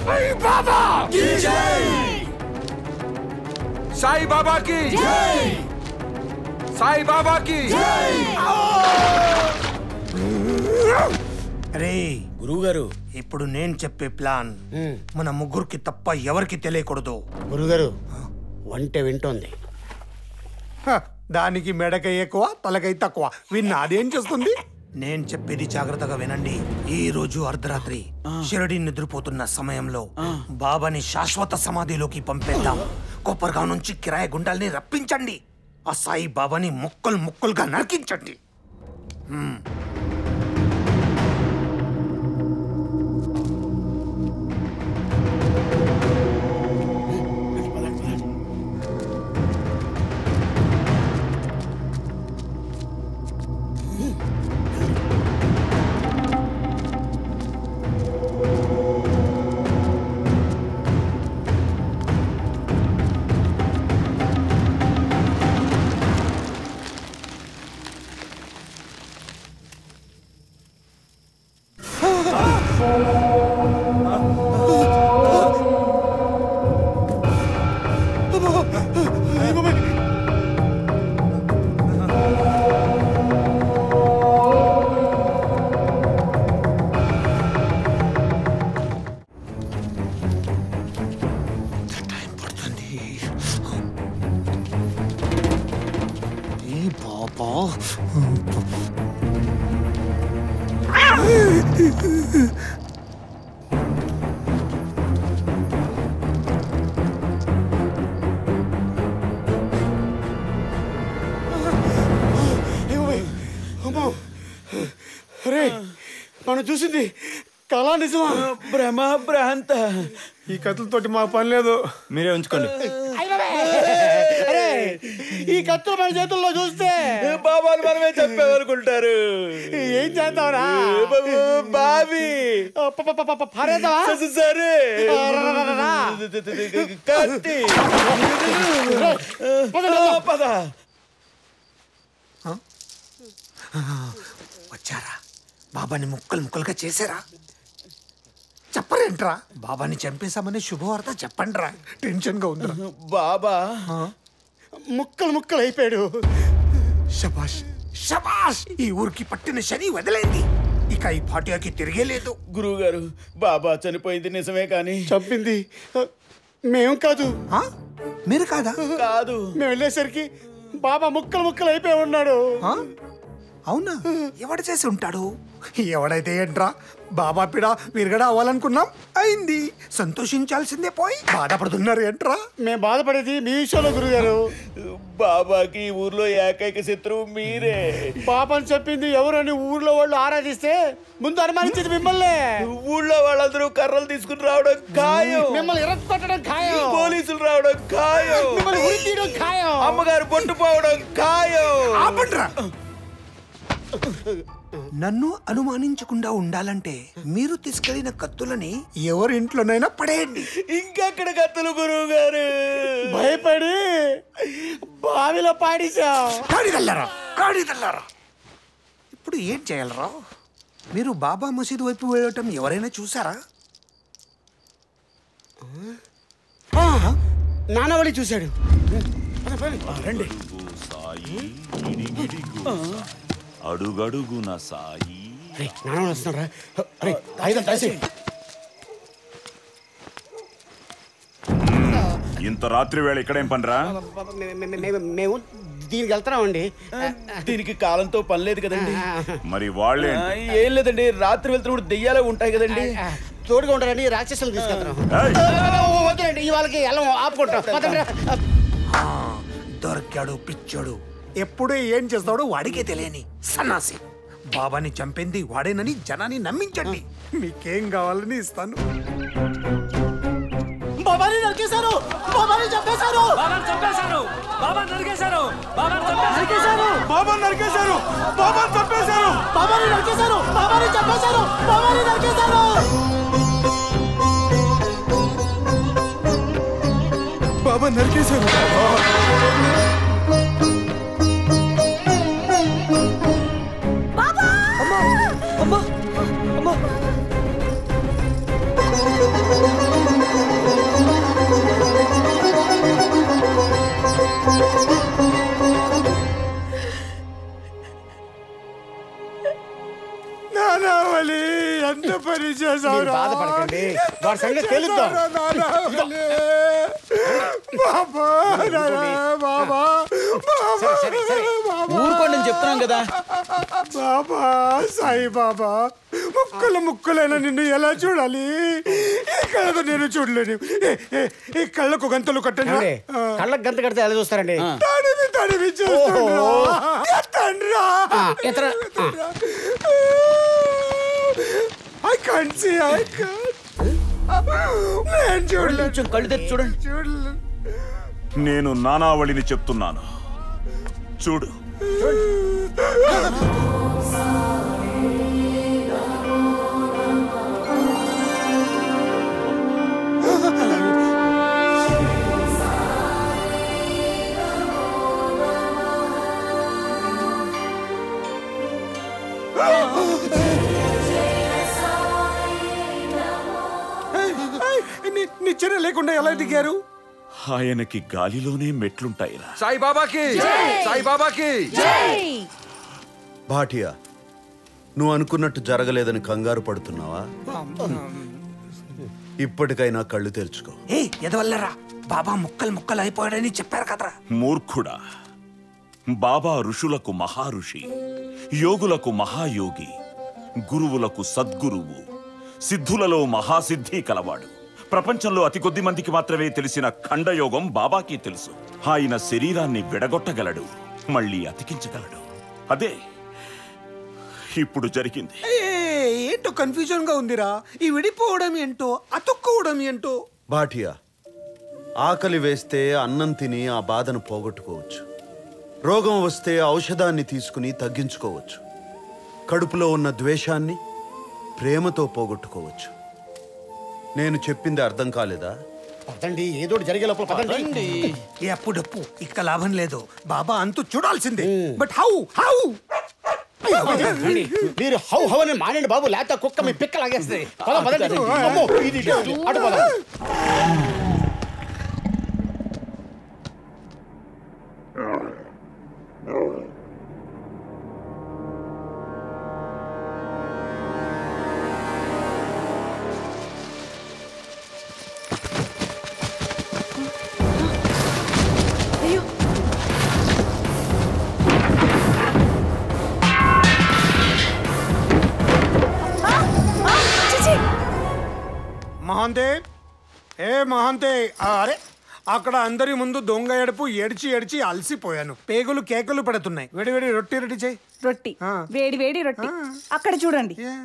సాయి బాబా సాయి బాబా కి సాయి బాబా కి రే గురువు గారు ఇప్పుడు నేను చెప్పే ప్లాన్ మన ముగ్గురికి తప్ప ఎవరికి తెలియకూడదు గురుగారు వంట వింటోంది హ, దానికి మెడకై ఎక్కువ తలకై తక్కువ విన్నా అదేం చేస్తుంది నేను చెప్పేది జాగ్రత్తగా వినండి ఈ రోజు అర్ధరాత్రి షిరడి నిద్రపోతున్న సమయంలో బాబాని శాశ్వత సమాధిలోకి పంపేద్దాం కొప్పర్గావ్ నుంచి కిరాయి గుండాల్ని రప్పించండి ఆ సాయి బాబాని ముక్కలు ముక్కలుగా నరికించండి హ్మ్. టైం పడుతుంది ఏ బాబా అమ్మో రే మనం చూసింది కళా నిజమా భ్రమ భ్రాంత ఈ కత్తులతోటి మాకు పని లేదు మీరే ఉంచుకోండి అరే ఈ కత్తులు మన చేతుల్లో చూస్తే బాబాలు మనమే చెప్పేవనుకుంటారు ఏం చేద్దాంరా బాబీ పారేద్దామా సరే రా, రా, రా, రా. కత్తి పద, ఆ, పద వచ్చారా బాబాని ముక్కలు ముక్కలుగా చేశారా చెప్పరేంట్రా బాబాని చంపేశామని శుభవార్త చెప్పండిరా టెన్షన్ గా ఉందిరా బాబా ముక్కలు ముక్కలు అయిపోయాడు శబాష్ శబాష్ ఈ ఊరికి పట్టిన శని వదిలేంది ఇక ఈ పాటియాకి తిరిగే లేదు గురువు గారు బాబా చనిపోయింది నిజమే కానీ చంపింది మేం కాదు ఆ? మీరు కాదా కాదు మేము వెళ్ళేసరికి బాబా ముక్కలు ముక్కలు అయిపోయి ఉన్నాడు ఆ? అవునా ఎవడు చేసి ఉంటాడు ఎవడైతే ఏంట్రా బాబా పిడ విరగడ అవ్వాలనుకున్నాం అయింది సంతోషించాల్సిందే పోయి బాధపడుతున్నారు ఏంట్రా మేము బాధపడేది మీ విషయంలో గురుగారు బాబాకి ఈ ఊర్లో ఏకైక శత్రువు మీరే బాబాని చెప్పింది ఎవరని ఊర్లో వాళ్ళు ఆరాధిస్తే ముందు అనుమానించింది మిమ్మల్ని ఊళ్ళో వాళ్ళందరూ కర్రలు తీసుకుని రావడం ఖాయం మిమ్మల్ని ఇరగొట్టడం ఖాయం పోలీసులు రావడం ఖాయం మిమ్మల్ని ఉరి తీయడం ఖాయం అమ్మగారు పొట్టుపోవడం ఖాయం ఆపండ్రా నన్ను అనుమానించకుండా ఉండాలంటే మీరు తీసుకెళ్లిన కత్తులని ఎవరి ఇంట్లోనైనా పడేయండి ఇంకెక్కడ కత్తులు గురువు గారు భయపడి బావిలో పాడేశాం కాడిదల్లారా కాడిదల్లారా ఇప్పుడు ఏం చేయాలరా మీరు బాబా మసీదు వైపు వెళ్ళటం ఎవరైనా చూసారా నానవళి చూశాడు రండి సాయి గిడిగిడిగు అడుగడుగున సాయి రే నానవళి వస్తున్నారా రే ఆయుధం దాసి ఇంత రాత్రి వేళ ఇక్కడేం పనిరా మేము దీనికి వెళ్తున్నామండి దీనికి కాలంతో పని లేదు కదండి మరి వాళ్ళే ఆ, ఏం లేదండి రాత్రి వెళ్తున్నప్పుడు దెయ్యాలే ఉంటాయి కదండి తోడుగా ఉంటారని రాక్షసులు తీసుకెళ్తున్నాం వద్దండి ఇవాళకి ఎలా ఆపుకుంటాం పదండి రా. ఆ, దొరికాడు పిచ్చాడు ఎప్పుడు ఏం చేస్తాడో వాడికే తెలియని సన్నాసి బాబాని చంపింది వాడేనని జనాన్ని నమ్మించండి మీకేం కావాలని ఇస్తాను బాబాని నరికేశారు బాబాని చంపేశారు బాబాను చంపేశారు బాబాను నరికేశారు బాబాను చంపేశారు బాబాని నరికేశారు బాబాని చంపేశారు బాబాని నరికేశారు బాబాని చంపేశారు బాబాని నరికేశారు బాబా నరికేశారు అమ్మా అమ్మా పని చేసావు మీరు బాధపడకండి. వాడి సంగతి తెలుద్దాం. బాబా నాన్న, బాబా బాబా సరే సరే ఊరుకోండి అని చెప్తున్నాం కదా బాబా సాయి బాబా ముక్కలు ముక్కలైన నిన్ను ఎలా చూడాలి ఈ కళ్ళతో నేను చూడలేను ఏ, ఏ, ఈ కళ్ళకు గంతలు కట్టండి ఏమండి? కళ్ళకు గంత కడితే ఎలా చూస్తారండి తడివి తడివి చూస్తుండ్రా. ఎత్తండ్రా. ఆ, ఎత్తరా. I can't see, I can't. నేను చూడలేను. కొంచెం కళ్ళు తెరిచి చూడండి చూడలేను. నేను నానావళిని చెప్తున్నాను చూడు ఏయ్, ఏయ్, ని- నిచ్చెన లేకుండా ఎలా దిగారు ఆయనకి గాలిలోనే మెట్లుంటాయిరా సాయి బాబాకి సాయి బాబాకి భాటియా నువ్వు అనుకున్నట్టు జరగలేదని కంగారు పడుతున్నావా ఇప్పటికైనా కళ్ళు తెరుచుకో ఏ ఎదవల్లరా బాబా ముక్కలు ముక్కలు అయిపోయాడని చెప్పారు కదరా మూర్ఖుడా బాబా ఋషులకు మహారుషి యోగులకు మహాయోగి గురువులకు సద్గురువు సిద్ధులలో మహాసిద్ధి కలవాడు ప్రపంచంలో అతి కొద్ది మందికి మాత్రమే తెలిసిన ఖండయోగం బాబాకి తెలుసు ఆయన శరీరాన్ని విడగొట్టగలడు మళ్ళీ అతికించగలడు అదే ఇప్పుడు జరిగింది ఏ, ఏంటో కన్ఫ్యూజన్ గా ఉందిరా ఈ విడిపోవడం ఏంటో అతుక్కోవడం ఏంటో భాటియా ఆకలి వేస్తే అన్నం తిని ఆ బాధను పోగొట్టుకోవచ్చు రోగం వస్తే ఔషధాన్ని తీసుకుని తగ్గించుకోవచ్చు కడుపులో ఉన్న ద్వేషాన్ని ప్రేమతో పోగొట్టుకోవచ్చు నేను చెప్పింది అర్థం కాలేదా పదండి ఏదో ఒకటి జరిగే లోపల పదండి ఏ అప్పుడప్పు ఇక లాభం లేదు బాబా అంతు చూడాల్సిందే బట్ హౌ హౌ రండి. మీరు హౌ హౌ అని మానండి బాబు లేకపోతే కుక్క మీ పిక్క లాగేస్తుంది పద పదండి అమ్మో, ఇది ఇటు, అటు, అటు పద అయ్యో ఆ! ఆ! చిచి! మహాంతే ఏ మహాంతే ఆ, అరే అక్కడ అందరి ముందు దొంగ ఎడుపు ఏడ్చి ఏడ్చి అలసిపోయాను పేగులు కేకలు పెడుతున్నాయి వేడి వేడి రొట్టి రెడీ చేయి రొట్టి ఆ. వేడి వేడి రొట్టి అక్కడ చూడండి ఏ.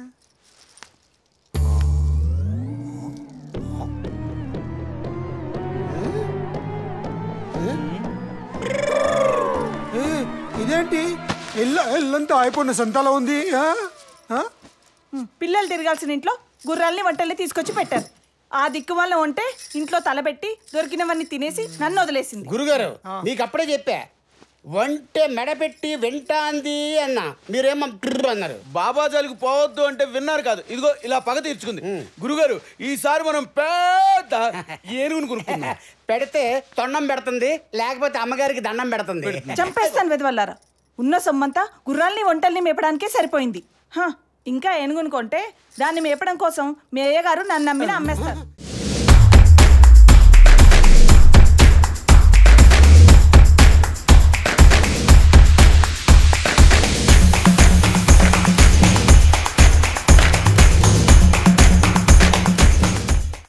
ఏ, ఇదేంటి ఇల్ల ఇల్లంతా అయిపోయిన సంతాలో ఉంది ఆ? ఆ? ఉమ్, పిల్లలు తిరగాల్సిన ఇంట్లో గుర్రాల్ని వంటల్ని తీసుకొచ్చి పెట్టారు ఆ దిక్కు వల్ల ఉంటే ఇంట్లో తలబెట్టి దొరికినవన్నీ తినేసి నన్ను వదిలేసింది గురుగారు మీకు అప్పుడే చెప్పా వంటే మెడపెట్టి వెంటాంది అన్న మీరేమో ట్రిర్ అన్నారు బాబాజాలకు పోవద్దు అంటే విన్నారు కాదు ఇదిగో ఇలా పగ తీర్చుకుంది గురుగారు ఈసారి మనం పెద్ద ఏనుగును కొనుక్కుందాం పెడితే తొండం పెడుతుంది లేకపోతే అమ్మగారికి దండం పెడుతుంది చంపేస్తాను వెదవల్లారా ఉన్న సొమ్మంతా గుర్రాల్ని వంటల్ని మేపడానికే సరిపోయింది హ, ఇంకా ఏనుగును కొంటే దాన్ని మేపడం కోసం మీ అయ్యగారు నన్ను నమ్మిన అమ్మేస్తారు